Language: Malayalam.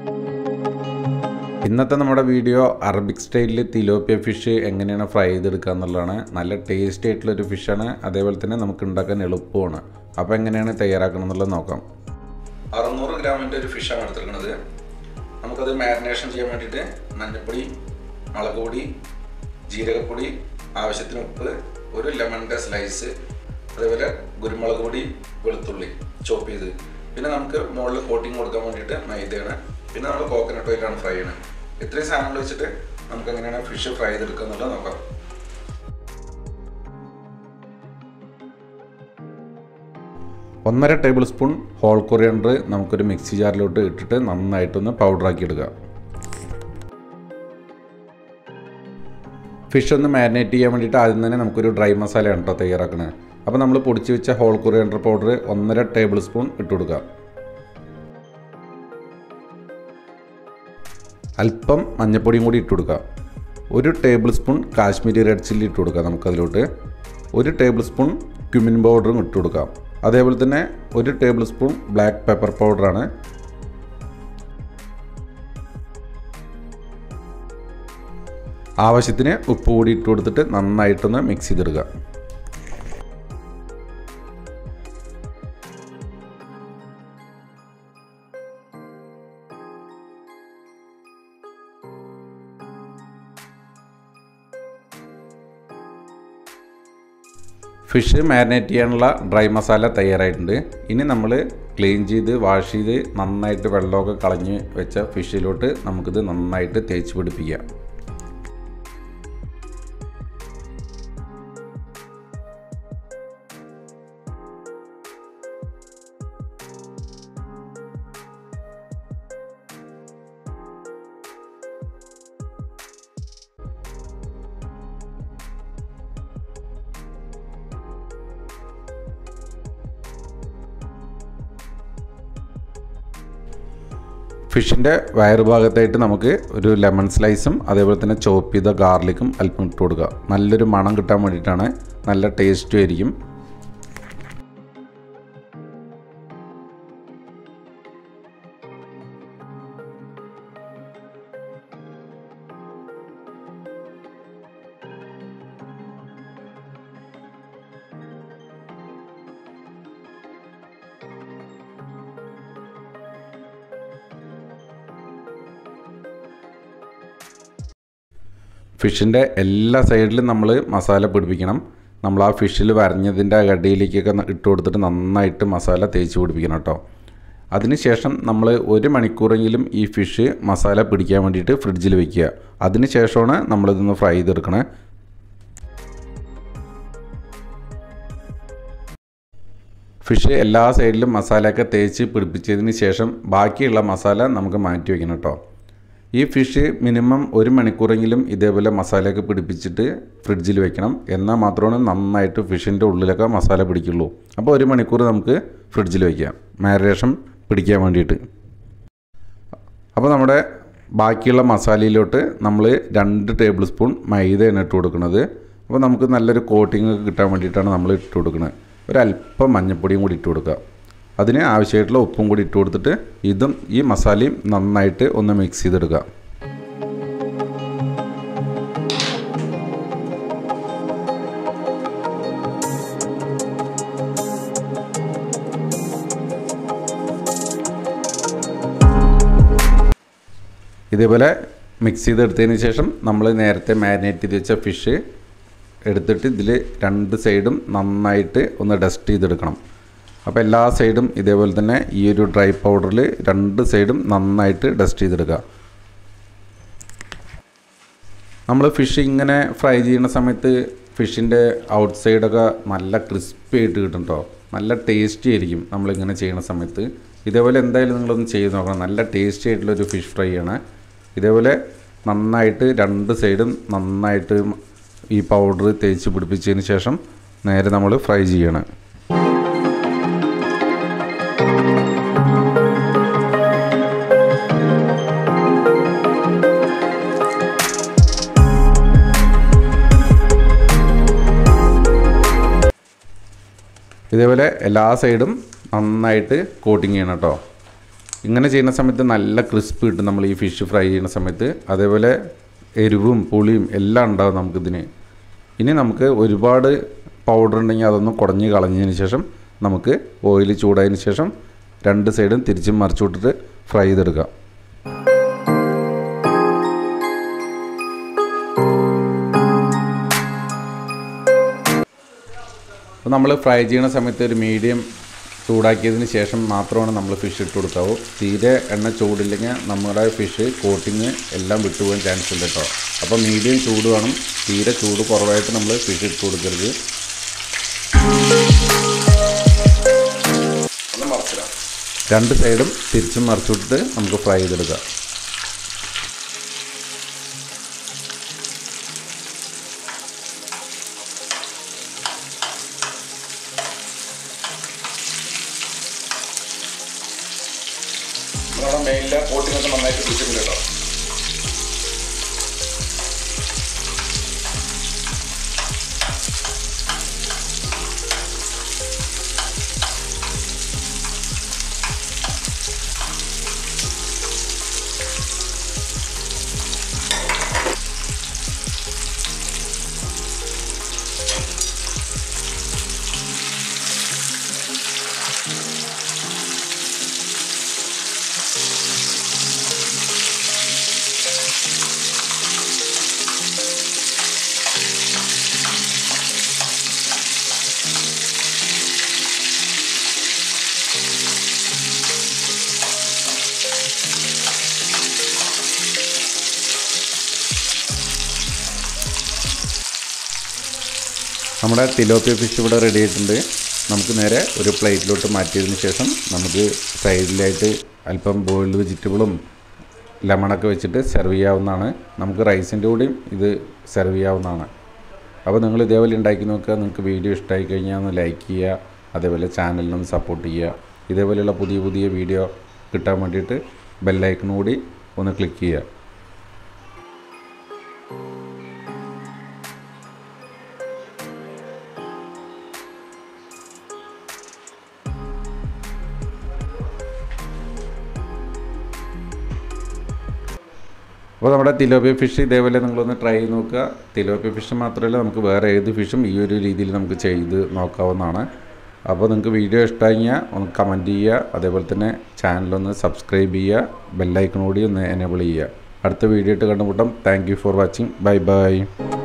ഇന്നത്തെ നമ്മുടെ വീഡിയോ അറബിക് സ്റ്റൈലിൽ തിലോപ്പിയ ഫിഷ് എങ്ങനെയാണ് ഫ്രൈ ചെയ്തെടുക്കുക എന്നുള്ളതാണ് നല്ല ടേസ്റ്റി ആയിട്ടുള്ളൊരു ഫിഷാണ് അതേപോലെ തന്നെ നമുക്ക് ഉണ്ടാക്കാൻ എളുപ്പമാണ് അപ്പോൾ എങ്ങനെയാണ് തയ്യാറാക്കണം എന്നുള്ളത് നോക്കാം അറുന്നൂറ് ഗ്രാമിൻ്റെ ഒരു ഫിഷാണ് എടുത്തിരിക്കുന്നത് നമുക്കത് മാരിനേഷൻ ചെയ്യാൻ വേണ്ടിയിട്ട് മഞ്ഞൾപ്പൊടി മുളക് പൊടി ജീരകപ്പൊടി ആവശ്യത്തിന് ഉപ്പ് ഒരു ലെമണിൻ്റെ സ്ലൈസ് അതേപോലെ കുരുമുളക് പൊടി വെളുത്തുള്ളി ചോപ്പ് ചെയ്ത് പിന്നെ നമുക്ക് മുകളിൽ കോട്ടിങ് കൊടുക്കാൻ വേണ്ടിയിട്ട് മൈദയാണ് പിന്നെ നമ്മൾ കോക്കനട്ട് ഓയിലാണ് ഫ്രൈ ചെയ്യണത് ഇത്രയും സാധനങ്ങൾ വെച്ചിട്ട് നമുക്ക് എങ്ങനെയാണ് ഫിഷ് ഫ്രൈ ചെയ്തെടുക്കുക എന്നുള്ളത് നോക്കാം ഒന്നര ടേബിൾ സ്പൂൺ ഹോൾ കൊറിയണ്ടർ നമുക്കൊരു മിക്സി ജാറിലോട്ട് ഇട്ടിട്ട് നന്നായിട്ടൊന്ന് പൗഡറാക്കി എടുക്കുക ഫിഷ് ഒന്ന് മാരിനേറ്റ് ചെയ്യാൻ വേണ്ടിയിട്ട് ആദ്യം തന്നെ നമുക്കൊരു ഡ്രൈ മസാലയാണ് കേട്ടോ തയ്യാറാക്കുന്നത് അപ്പോൾ നമ്മൾ പൊടിച്ച് വെച്ച ഹോൾ കൊറിയണ്ടർ പൗഡർ ഒന്നര ടേബിൾ സ്പൂൺ ഇട്ട് കൊടുക്കുക അല്പം മഞ്ഞൾപ്പൊടിയും കൂടി ഇട്ട് കൊടുക്കുക ഒരു tablespoon Kashmiri red chilli ഇട്ട് കൊടുക്കുക നമുക്കതിലോട്ട് ഒരു ടേബിൾ സ്പൂൺ ക്യുമിൻ പൗഡറും ഇട്ട് കൊടുക്കാം അതേപോലെ തന്നെ ഒരു ടേബിൾ സ്പൂൺ ബ്ലാക്ക് പെപ്പർ പൗഡറാണ് ആവശ്യത്തിന് ഉപ്പ് കൂടി ഇട്ട് കൊടുത്തിട്ട് നന്നായിട്ടൊന്ന് മിക്സ് ചെയ്തെടുക്കുക ഫിഷ് മാരിനേറ്റ് ചെയ്യാനുള്ള ഡ്രൈ മസാല തയ്യാറായിട്ടുണ്ട് ഇനി നമ്മൾ ക്ലീൻ ചെയ്ത് വാഷ് ചെയ്ത് നന്നായിട്ട് വെള്ളമൊക്കെ കളഞ്ഞ് വെച്ച ഫിഷിലോട്ട് നമുക്കിത് നന്നായിട്ട് തേച്ച് പിടിപ്പിക്കാം ഫിഷിൻ്റെ വയറ് ഭാഗത്തായിട്ട് നമുക്ക് ഒരു ലെമൺ സ്ലൈസും അതേപോലെ തന്നെ ചോപ്പ് ചെയ്ത ഗാർലിക്കും അല്പം ഇട്ട് കൊടുക്കുക നല്ലൊരു മണം കിട്ടാൻ വേണ്ടിയിട്ടാണ് നല്ല ടേസ്റ്റും ആയിരിക്കും ഫിഷിൻ്റെ എല്ലാ സൈഡിലും നമ്മൾ മസാല പിടിപ്പിക്കണം നമ്മൾ ആ ഫിഷിൽ വരഞ്ഞതിൻ്റെ അടിയിലേക്കൊക്കെ ഇട്ട് കൊടുത്തിട്ട് നന്നായിട്ട് മസാല തേച്ച് പിടിപ്പിക്കണം കേട്ടോ അതിനുശേഷം നമ്മൾ ഒരു മണിക്കൂറെങ്കിലും ഈ ഫിഷ് മസാല പിടിക്കാൻ വേണ്ടിയിട്ട് ഫ്രിഡ്ജിൽ വെക്കുക അതിനുശേഷമാണ് നമ്മളിതൊന്ന് ഫ്രൈ ചെയ്തെടുക്കണേ ഫിഷ് എല്ലാ സൈഡിലും മസാലയൊക്കെ തേച്ച് പിടിപ്പിച്ചതിന് ശേഷം ബാക്കിയുള്ള മസാല നമുക്ക് മാറ്റി വയ്ക്കണം കേട്ടോ ഈ ഫിഷ് മിനിമം ഒരു മണിക്കൂറെങ്കിലും ഇതേപോലെ മസാലയൊക്കെ പിടിപ്പിച്ചിട്ട് ഫ്രിഡ്ജിൽ വെക്കണം എന്നാൽ മാത്രമാണ് നന്നായിട്ട് ഫിഷിൻ്റെ ഉള്ളിലൊക്കെ മസാല പിടിക്കുള്ളൂ അപ്പോൾ ഒരു മണിക്കൂർ നമുക്ക് ഫ്രിഡ്ജിൽ വയ്ക്കാം മാരിനേഷൻ പിടിക്കാൻ വേണ്ടിയിട്ട് അപ്പോൾ നമ്മുടെ ബാക്കിയുള്ള മസാലയിലോട്ട് നമ്മൾ രണ്ട് ടേബിൾ സ്പൂൺ മൈദയാണ് ഇട്ട് കൊടുക്കുന്നത് അപ്പോൾ നമുക്ക് നല്ലൊരു കോട്ടിംഗ് ഒക്കെ കിട്ടാൻ വേണ്ടിയിട്ടാണ് നമ്മൾ ഇട്ട് കൊടുക്കുന്നത് ഒരല്പം മഞ്ഞൾപ്പൊടിയും കൂടി ഇട്ട് കൊടുക്കുക അതിന് ആവശ്യമായിട്ടുള്ള ഉപ്പും കൂടി ഇട്ട് കൊടുത്തിട്ട് ഇതും ഈ മസാലയും നന്നായിട്ട് ഒന്ന് മിക്സ് ചെയ്തെടുക്കുക ഇതേപോലെ മിക്സ് ചെയ്തെടുത്തതിന് ശേഷം നമ്മൾ നേരത്തെ മാരിനേറ്റ് ചെയ്ത് വെച്ച ഫിഷ് എടുത്തിട്ട് ഇതിൽ രണ്ട് സൈഡും നന്നായിട്ട് ഒന്ന് ഡസ്റ്റ് ചെയ്തെടുക്കണം അപ്പോൾ എല്ലാ സൈഡും ഇതേപോലെ തന്നെ ഈ ഒരു ഡ്രൈ പൗഡറിൽ രണ്ട് സൈഡും നന്നായിട്ട് ഡസ്റ്റ് ചെയ്തെടുക്കുക നമ്മൾ ഫിഷ് ഇങ്ങനെ ഫ്രൈ ചെയ്യുന്ന സമയത്ത് ഫിഷിൻ്റെ ഔട്ട് സൈഡൊക്കെ നല്ല ക്രിസ്പി ആയിട്ട് കിട്ടും കേട്ടോ നല്ല ടേസ്റ്റി ആയിരിക്കും നമ്മളിങ്ങനെ ചെയ്യുന്ന സമയത്ത് ഇതേപോലെ എന്തായാലും നിങ്ങളൊന്ന് ചെയ്ത് നോക്കണം നല്ല ടേസ്റ്റി ആയിട്ടുള്ളൊരു ഫിഷ് ഫ്രൈ ആണ് ഇതേപോലെ നന്നായിട്ട് രണ്ട് സൈഡും നന്നായിട്ട് ഈ പൗഡർ തേച്ച് പിടിപ്പിച്ചതിന് ശേഷം നേരെ നമ്മൾ ഫ്രൈ ചെയ്യണം ഇതേപോലെ എല്ലാ സൈഡും നന്നായിട്ട് കോട്ടിങ് ചെയ്യണം കേട്ടോ ഇങ്ങനെ ചെയ്യുന്ന സമയത്ത് നല്ല ക്രിസ്പ് കിട്ടും നമ്മൾ ഈ ഫിഷ് ഫ്രൈ ചെയ്യുന്ന സമയത്ത് അതേപോലെ എരിവും പുളിയും എല്ലാം ഉണ്ടാവും നമുക്കിതിന് ഇനി നമുക്ക് ഒരുപാട് പൗഡർ ഉണ്ടെങ്കിൽ അതൊന്ന് കുടഞ്ഞ് കളഞ്ഞതിന് ശേഷം നമുക്ക് ഓയിൽ ചൂടായതിന് ശേഷം രണ്ട് സൈഡും തിരിച്ചും മറിച്ചു വിട്ടിട്ട് ഫ്രൈ ചെയ്തെടുക്കാം അപ്പോൾ നമ്മൾ ഫ്രൈ ചെയ്യുന്ന സമയത്ത് ഒരു മീഡിയം ചൂടാക്കിയതിന് ശേഷം മാത്രമാണ് നമ്മൾ ഫിഷ് ഇട്ട് കൊടുക്കാവൂ തീരെ എണ്ണ ചൂടില്ലെങ്കിൽ നമ്മുടെ ഫിഷ് കോട്ടിങ് എല്ലാം വിട്ടുപോകാൻ ചാൻസ് ഉണ്ട് കേട്ടോ അപ്പോൾ മീഡിയം ചൂട് വേണം തീരെ ചൂട് കുറവായിട്ട് നമ്മൾ ഫിഷ് ഇട്ട് കൊടുക്കരുത് രണ്ട് സൈഡും തിരിച്ചും മറിച്ചുവിട്ടിട്ട് നമുക്ക് ഫ്രൈ ചെയ്തെടുക്കാം നമ്മുടെ മെയിനിലെ കോട്ടിങ്ങൊക്കെ നന്നായിട്ട് പിടിച്ചിട്ടുണ്ട് കേട്ടോ നമ്മുടെ തിലോപ്പിയ ഫിഷ് ഇവിടെ റെഡി ആയിട്ടുണ്ട് നമുക്ക് നേരെ ഒരു പ്ലേറ്റിലോട്ട് മാറ്റിയതിന് ശേഷം നമുക്ക് സൈഡിലായിട്ട് അല്പം ബോയിൽഡ് വെജിറ്റബിളും ലെമണൊക്കെ വെച്ചിട്ട് സെർവ് ചെയ്യാവുന്നതാണ് നമുക്ക് റൈസിൻ്റെ കൂടെയും ഇത് സെർവ് ചെയ്യാവുന്നതാണ് അപ്പോൾ നിങ്ങൾ ഇതേപോലെ ഉണ്ടാക്കി നോക്കുക നിങ്ങൾക്ക് വീഡിയോ ഇഷ്ടമായി കഴിഞ്ഞാൽ ഒന്ന് ലൈക്ക് ചെയ്യുക അതേപോലെ ചാനലിനൊന്ന് സപ്പോർട്ട് ചെയ്യുക ഇതേപോലെയുള്ള പുതിയ പുതിയ വീഡിയോ കിട്ടാൻ വേണ്ടിയിട്ട് ബെല്ലൈക്കൺ കൂടി ഒന്ന് ക്ലിക്ക് ചെയ്യുക അപ്പോൾ നമ്മുടെ തിലോപ്പിയ ഫിഷ് ഇതേപോലെ നിങ്ങളൊന്ന് ട്രൈ ചെയ്ത് നോക്കുക തിലോപ്പിയ ഫിഷ് മാത്രമല്ല നമുക്ക് വേറെ ഏത് ഫിഷും ഈ ഒരു രീതിയിൽ നമുക്ക് ചെയ്ത് നോക്കാവുന്നതാണ് അപ്പോൾ നിങ്ങൾക്ക് വീഡിയോ ഇഷ്ടമായിയാൽ ഒന്ന് കമൻറ്റ് ചെയ്യുക അതേപോലെ തന്നെ ചാനലൊന്ന് സബ്സ്ക്രൈബ് ചെയ്യുക ബെല്ലൈക്കൺ കൂടി ഒന്ന് എനേബിൾ ചെയ്യുക അടുത്ത വീഡിയോ ഇട്ട് കണ്ടുമുട്ടാം thank you for watching bye by